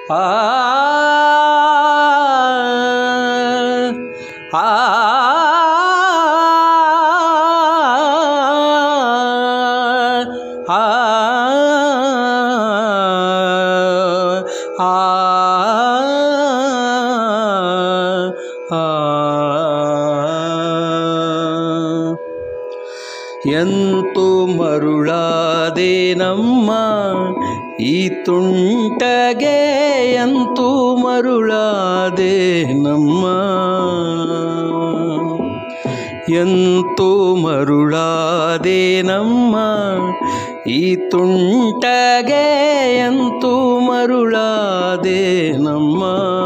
ಆ ಆ ಆ ಎಂತು ಮರುಳಾದೆ ನಮ್ಮ ಈ ತುಂಟಗೆ ಎಂತು ಮರುಳಾದೆ ನಮ್ಮ ಎಂತು ಮರುಳಾದೆ ನಮ್ಮ ಈ ತುಂಟಗೆ ಎಂತು ಮರುಳಾದೆ ನಮ್ಮ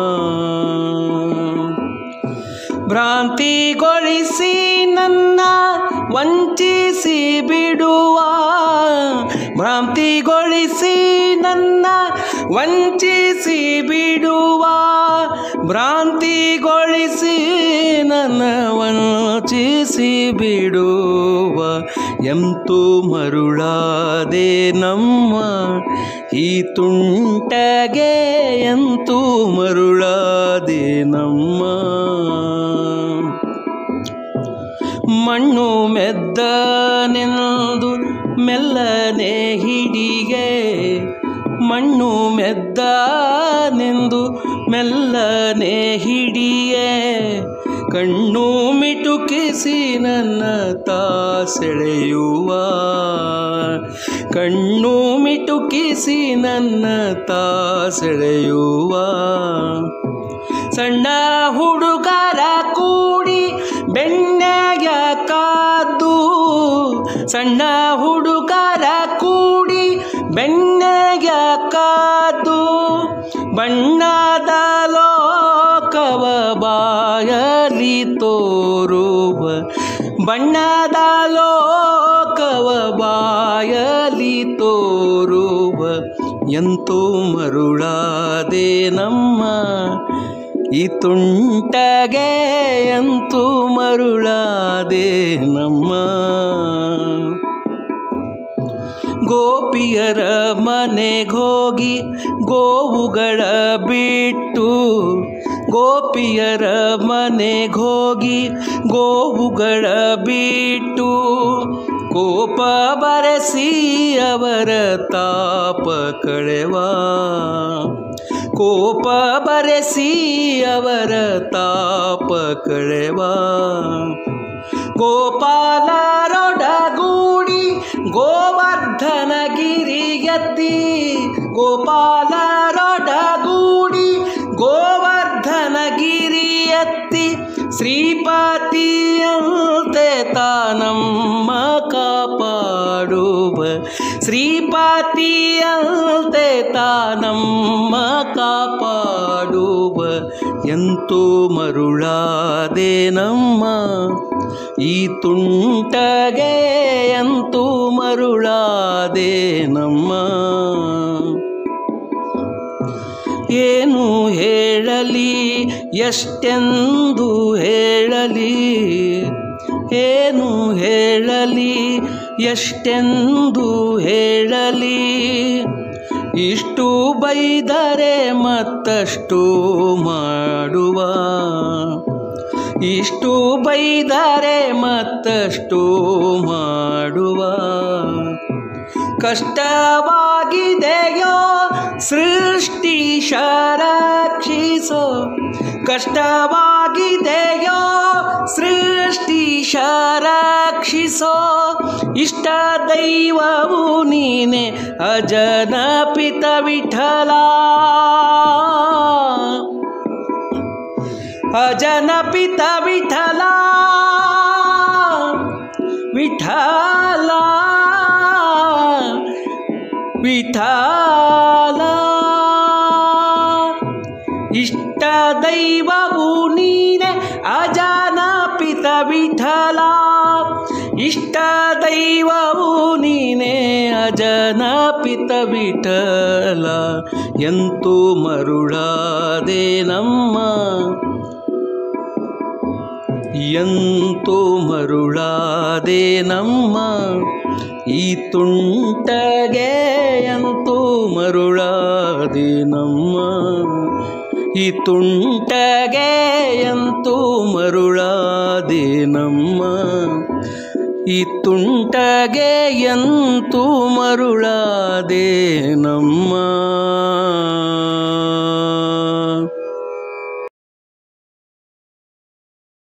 ಭ್ರಾಂತಿಗೊಳಿಸಿ ನನ್ನ ವಂಚಿಸಿ ಬಿಡುವ ಭ್ರಾಂತಿಗೊಳಿಸಿ ನನ್ನ ವಂಚಿಸಿ ಬಿಡುವ ಭ್ರಾಂತಿಗೊಳಿಸಿ ನನ್ನ ವಂಚಿಸಿ ಬಿಡುವ ಎಂತು ಮರುಳಾದೆ ನಮ್ಮ ಈ ತುಂಟಗೆ ಎಂತು ಮರುಳಾದೆ ನಮ್ಮ ಮಣ್ಣು ಮೆದ್ದನೆಂದು ಮೆಲ್ಲನೆ ಹಿಡಿಗೆ ಮಣ್ಣು ಮೆದ್ದನೆಂದು ಮೆಲ್ಲನೆ ಹಿಡಿಯೇ ಕಣ್ಣು ಮಿಟುಕಿಸಿ ನನ್ನ ತಾ ಸೆಳೆಯುವ ಕಣ್ಣು ಮಿಟುಕಿಸಿ ನನ್ನ ತಾ ಸೆಳೆಯುವ ಸಣ್ಣ ಹುಡುಗರ ಕೂಡಿ ಬೆಣ್ಣೆಯ ಕಾದು ಸಣ್ಣ ಹುಡುಗರ ಕೂಡಿ ಬೆಣ್ಣೆಯ ಕಾದು ಬಣ್ಣದ ಲೋಕವ ಬಾಯಲಿ ತೋರುವ ಬಣ್ಣದ ಲೋಕವ ಬಾಯಲಿ ತೋರುವ ಎಂತೋ ಮರುಳಾದೆ ನಮ್ಮ ಈ ತುಂಟಗೆ ಎಂತೂ ಮರುಳಾದೆ ನಮ್ಮ ಗೋಪಿಯರ ಮನೆಗೋಗಿ ಗೋವುಗಳ ಬಿಟ್ಟು ಗೋಪಿಯರ ಮನೆಗೋಗಿ ಗೋವುಗಳ ಬಿಟ್ಟು ಕೋಪ ಬರೆಸಿ ಅವರ ತಾಪ ಕಳೆವ ಕೋಪ ಬರೆಸಿ ಅವರ ತಾಪ ಕಳೆವ ಗೋಪಾಲರೊಡಗೂಡಿ ಗೋವರ್ಧನಗಿರಿಯತ್ತಿ ಗೋಪಾಲರೊಡಗೂಡಿ ಗೋವರ್ಧನಗಿರಿಯತ್ತಿ ಶ್ರೀಪತಿಯಂತೆ ತಾನಮ್ಮ ಕಾಪಾಡುವ ಶ್ರೀಪತಿಯಂತೆ ತಾನಮ್ಮ ಕಾಪಾಡುವ ಎಂತೋ ಮರುಳಾದೆ ನಮ್ಮ ಈ ತುಂಟಗೆ ಎಂತೂ ಮರುಳಾದೆ ನಮ್ಮ ಏನು ಹೇಳಲಿ ಎಷ್ಟೆಂದು ಹೇಳಲಿ ಏನು ಹೇಳಲಿ ಎಷ್ಟೆಂದು ಹೇಳಲಿ ಇಷ್ಟು ಬೈದರೆ ಮತ್ತಷ್ಟು ಮಾಡುವ ಇಷ್ಟು ಬೈದರೆ ಮತ್ತಷ್ಟು ಮಾಡುವ ಕಷ್ಟವಾಗಿದೆಯೋ ಸೃಷ್ಟಿ ರಕ್ಷಿಸೋ ಕಷ್ಟವಾಗಿದೆಯೋ ಸೃಷ್ಟಿ ರಕ್ಷಿಸೋ ಇಷ್ಟ ದೈವವು ನೀನೆ ಅಜನ ಪಿತ ವಿಠಲ ಅಜನ ಪಿತ ವಿಠಲ ವಿಠಲ ವಿಠಲ ಇಷ್ಟ ದೈವವು ನೀನೆ ಅಜನ ಪಿತ ವಿಠಲ ಇಷ್ಟ ದೈವವು ನೀನೆ ಅಜನ ಪಿತ ವಿಠಲ ಎಂತೂ ಮರುಳಾದೆ ನಮ್ಮ ಎಂತೋ ಮರುಳಾದೆ ನಮ್ಮ ಈ ತುಂಟಗೆ ಎಂತೋ ಮರುಳಾದಿನಮ್ಮ ಈ ತುಂಟಗೆ ಎಂತೂ ಮರುಳಾದಿನಮ್ಮ ಈ ತುಂಟಗೆ ಎಂತೂ ಮರುಳಾದೆ ನಮ್ಮ